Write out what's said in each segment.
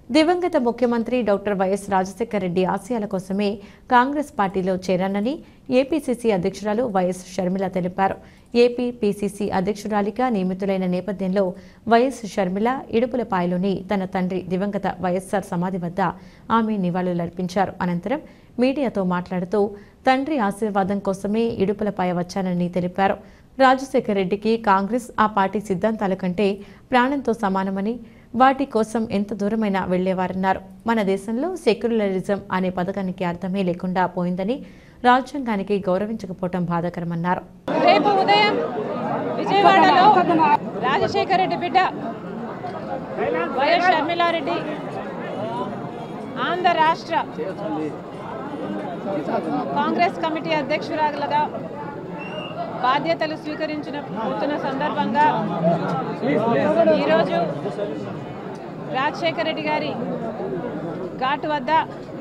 దివంగత ముఖ్యమంత్రి doctor YS Rajasekhara Reddy ఆశయాల కోసమే కాంగ్రెస్ పార్టీలో చేరానని ఏపీసీసీ అధ్యక్షురాలు వైఎస్ షర్మిల తెలిపారు ఏపీ పీసీసీ అధ్యక్షురాలిగా నియమితులైన నేపథ్యంలో వైఎస్ షర్మిల ఇడుపులపాయలోని తన తండ్రి దివంగత వైఎస్సార్ సమాధి వద్ద ఆమె నివాళులర్పించారు అనంతరం మీడియాతో మాట్లాడుతూ తండ్రి ఆశీర్వాదం కోసమే ఇడుపులపాయ వచ్చానని తెలిపారు రాజశేఖర రెడ్డికి కాంగ్రెస్ ఆ పార్టీ సిద్ధాంతాల కంటే ప్రాణంతో సమానమని వాటి కోసం ఎంత దూరమైనా వెళ్లేవారన్నారు మన దేశంలో సెక్యులరిజం అనే పథకానికి అర్థమే లేకుండా పోయిందని రాజ్యాంగానికి గౌరవించకపోవటం బాధాకరమన్నారు రేపు ఉదయం విజయవాడలో రాజశేఖర రెడ్డి బిడ్డ వైఎస్ షర్మిలారెడ్డి ఆంధ్ర రాష్ట్ర కాంగ్రెస్ కమిటీ అధ్యక్షురాలుగా బాధ్యతలు స్వీకరించిన పోతున్న సందర్భంగా ఈరోజు రాజశేఖర రెడ్డి గారి ఘాటు వద్ద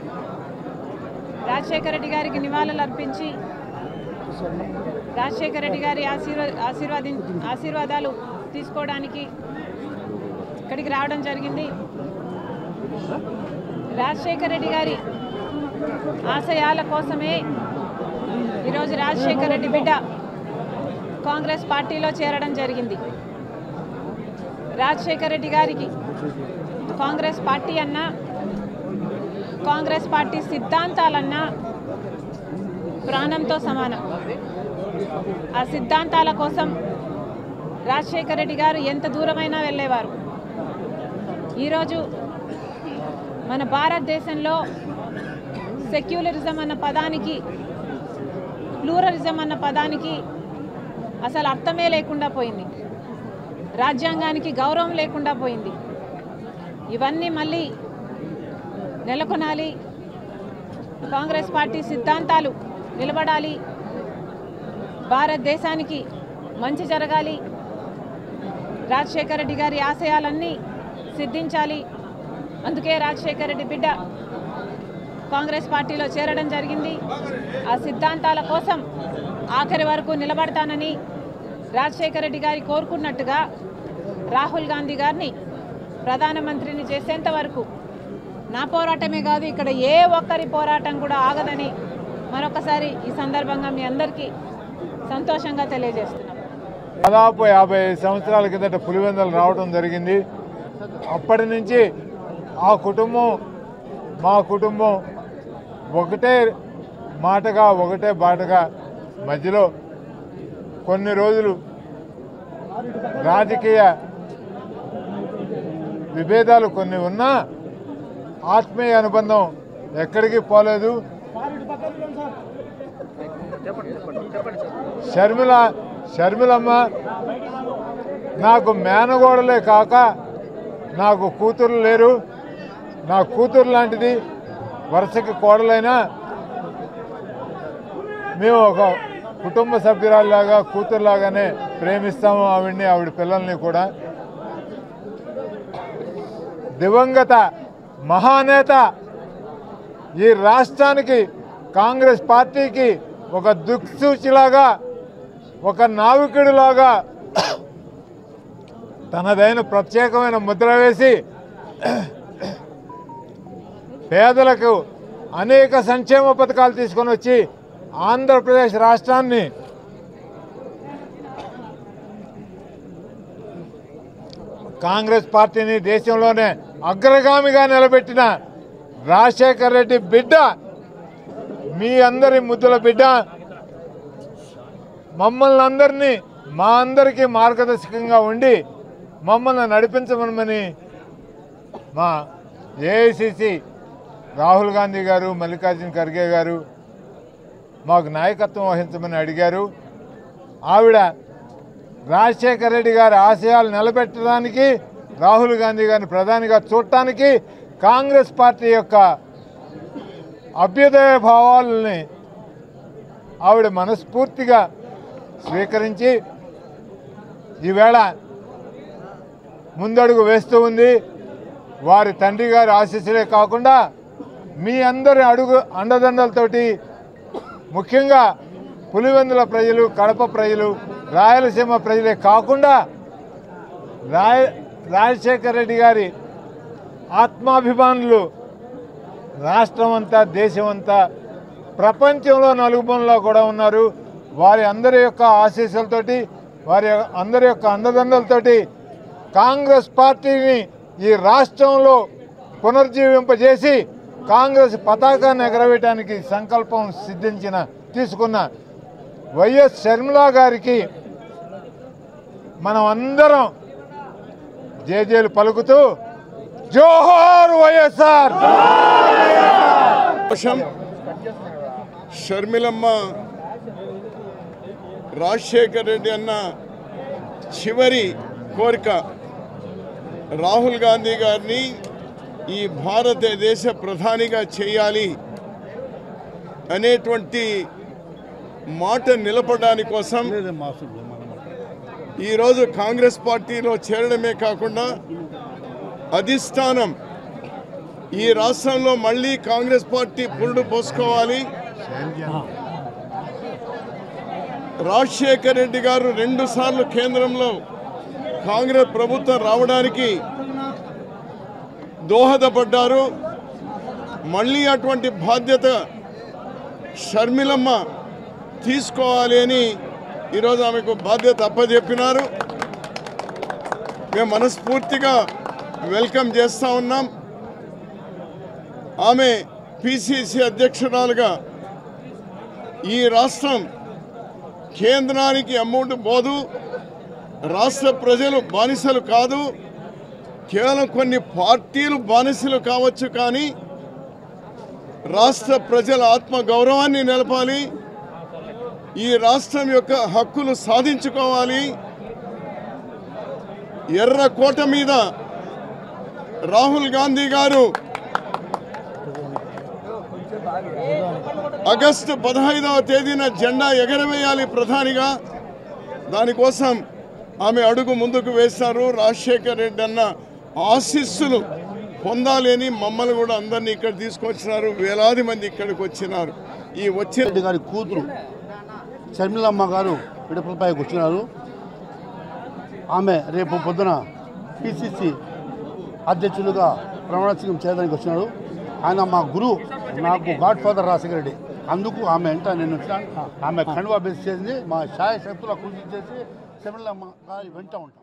రాజశేఖర రెడ్డి గారికి నివాళులు అర్పించి రాజశేఖర రెడ్డి గారి ఆశీర్వా ఆశీర్వాది ఆశీర్వాదాలు తీసుకోవడానికి ఇక్కడికి రావడం జరిగింది రాజశేఖర రెడ్డి గారి ఆశయాల కోసమే ఈరోజు రాజశేఖర రెడ్డి బిడ్డ కాంగ్రెస్ పార్టీలో చేరడం జరిగింది రాజశేఖర రెడ్డి గారికి కాంగ్రెస్ పార్టీ అన్నా కాంగ్రెస్ పార్టీ సిద్ధాంతాలన్నా ప్రాణంతో సమానం ఆ సిద్ధాంతాల కోసం రాజశేఖర రెడ్డి గారు ఎంత దూరమైనా వెళ్ళేవారు ఈరోజు మన భారతదేశంలో సెక్యులరిజం అన్న పదానికి ప్లూరలిజం అన్న పదానికి అసలు అర్థమే లేకుండా పోయింది రాజ్యాంగానికి గౌరవం లేకుండా పోయింది ఇవన్నీ మళ్ళీ నెలకొనాలి కాంగ్రెస్ పార్టీ సిద్ధాంతాలు నిలబడాలి భారతదేశానికి మంచి జరగాలి రాజశేఖర రెడ్డి గారి ఆశయాలన్నీ సిద్ధించాలి అందుకే రాజశేఖర రెడ్డి బిడ్డ కాంగ్రెస్ పార్టీలో చేరడం జరిగింది ఆ సిద్ధాంతాల కోసం ఆఖరి వరకు నిలబడతానని రాజశేఖర రెడ్డి గారి కోరుకున్నట్టుగా రాహుల్ గాంధీ గారిని ప్రధానమంత్రిని చేసేంత వరకు నా పోరాటమే కాదు ఇక్కడ ఏ ఒక్కరి పోరాటం కూడా ఆగదని మరొకసారి ఈ సందర్భంగా మీ అందరికీ సంతోషంగా తెలియజేస్తున్నాం దాదాపు యాభై సంవత్సరాల కిందట పులివెందలు రావడం జరిగింది అప్పటి నుంచి ఆ కుటుంబం మా కుటుంబం ఒకటే మాటగా ఒకటే బాటగా మధ్యలో కొన్ని రోజులు రాజకీయ విభేదాలు కొన్ని ఉన్నా ఆత్మీయ అనుబంధం ఎక్కడికి పోలేదు షర్మిల షర్మిలమ్మ నాకు మేనగోడలే కాక నాకు కూతురు లేరు నా కూతురు లాంటిది వరుసకి కోడలైనా మేము ఒక కుటుంబ సభ్యురాల్లాగా కూతురులాగానే ప్రేమిస్తాము ఆవిడ్ని ఆవిడ పిల్లల్ని కూడా దివంగత మహానేత ఈ రాష్ట్రానికి కాంగ్రెస్ పార్టీకి ఒక దిక్సూచిలాగా ఒక నావికుడిలాగా తనదైన ప్రత్యేకమైన ముద్ర వేసి పేదలకు అనేక సంక్షేమ పథకాలు తీసుకొని వచ్చి ఆంధ్రప్రదేశ్ రాష్ట్రాన్ని కాంగ్రెస్ పార్టీని దేశంలోనే అగ్రగామిగా నిలబెట్టిన రాజశేఖర్ రెడ్డి బిడ్డ మీ అందరి ముద్దుల బిడ్డ మమ్మల్ని అందరినీ మా అందరికీ మార్గదర్శకంగా ఉండి మమ్మల్ని నడిపించమని మా ఏఐసిసి రాహుల్ గాంధీ గారు మల్లికార్జున ఖర్గే గారు మాకు నాయకత్వం వహించమని అడిగారు ఆవిడ రాజశేఖర రెడ్డి గారి ఆశయాలు నిలబెట్టడానికి రాహుల్ గాంధీ గారిని ప్రధానిగా చూడటానికి కాంగ్రెస్ పార్టీ యొక్క అభ్యుదయ భావాలని ఆవిడ మనస్ఫూర్తిగా స్వీకరించి ఈవేళ ముందడుగు వేస్తూ ఉంది వారి తండ్రి గారి ఆశీస్సులే కాకుండా మీ అందరి అడుగు అండదండలతోటి ముఖ్యంగా పులివెందుల ప్రజలు కడప ప్రజలు రాయలసీమ ప్రజలే కాకుండా రాయ రాజశేఖర రెడ్డి గారి ఆత్మాభిమానులు రాష్ట్రం అంతా దేశం అంతా ప్రపంచంలో నలుగుబంలో కూడా ఉన్నారు వారి అందరి యొక్క ఆశీస్సులతోటి వారి అందరి యొక్క అండదండలతోటి కాంగ్రెస్ పార్టీని ఈ రాష్ట్రంలో పునర్జీవింపజేసి కాంగ్రెస్ పతాకాన్ని ఎగరవేయడానికి సంకల్పం సిద్ధించిన తీసుకున్న వైఎస్ షర్మిలా గారికి మనం అందరం జేజేలు పలుకుతూ జోహార్ వైఎస్ఆర్ సంతోషం షర్మిలమ్మ రాజశేఖర్ రెడ్డి అన్న చివరి కోరిక రాహుల్ గాంధీ గారిని ఈ భారతదేశ ప్రధానిగా చేయాలి అనేటువంటి మాట నిలపడానికి కోసం ఈరోజు కాంగ్రెస్ పార్టీలో చేరడమే కాకుండా అధిష్టానం ఈ రాష్ట్రంలో మళ్ళీ కాంగ్రెస్ పార్టీ పురుడు పోసుకోవాలి రాజశేఖర్ రెడ్డి గారు రెండు సార్లు కేంద్రంలో కాంగ్రెస్ ప్రభుత్వం రావడానికి దోహదపడ్డారు మళ్ళీ అటువంటి బాధ్యత షర్మిలమ్మ తీసుకోవాలి అని ఈరోజు ఆమెకు బాధ్యత అప్పజెప్పినారు మేము మనస్ఫూర్తిగా వెల్కమ్ చేస్తూ ఉన్నాం ఆమె పిసిసి అధ్యక్షురాలుగా ఈ రాష్ట్రం కేంద్రానికి అమౌంట్ పోదు రాష్ట్ర ప్రజలు బానిసలు కాదు కేవలం కొన్ని పార్టీలు బానిసలు కావచ్చు కానీ రాష్ట్ర ప్రజల ఆత్మ గౌరవాన్ని నిలపాలి ఈ రాష్ట్రం యొక్క హక్కులు సాధించుకోవాలి ఎర్రకోట మీద రాహుల్ గాంధీ గారు ఆగస్టు పదహైదవ తేదీన జెండా ఎగరవేయాలి ప్రధానిగా దానికోసం ఆమె అడుగు ముందుకు వేశారు రాజశేఖర్ రెడ్డి అన్న ఆశీస్సులు పొందాలి అని మమ్మల్ని కూడా అందరినీ ఇక్కడ తీసుకొచ్చినారు వేలాది మంది ఇక్కడికి వచ్చినారు ఈ వచ్చిన రెడ్డి గారి కూతురు షర్మిలమ్మ గారు పిడపలపైకి వచ్చినారు ఆమె రేపు పొద్దున పిసిసి అధ్యక్షులుగా ప్రమాణ స్వీకారం చేయడానికి వచ్చినాడు ఆయన మా గురువు నాకు గాడ్ ఫాదర్ రాజశేఖర రెడ్డి అందుకు ఆమె వెంట నేను వచ్చినాను ఆమె కండువా బేస్ చేసింది మా శాయ శక్తుల కృషి చేసి షర్మిలమ్మ గారి వెంట ఉంటాను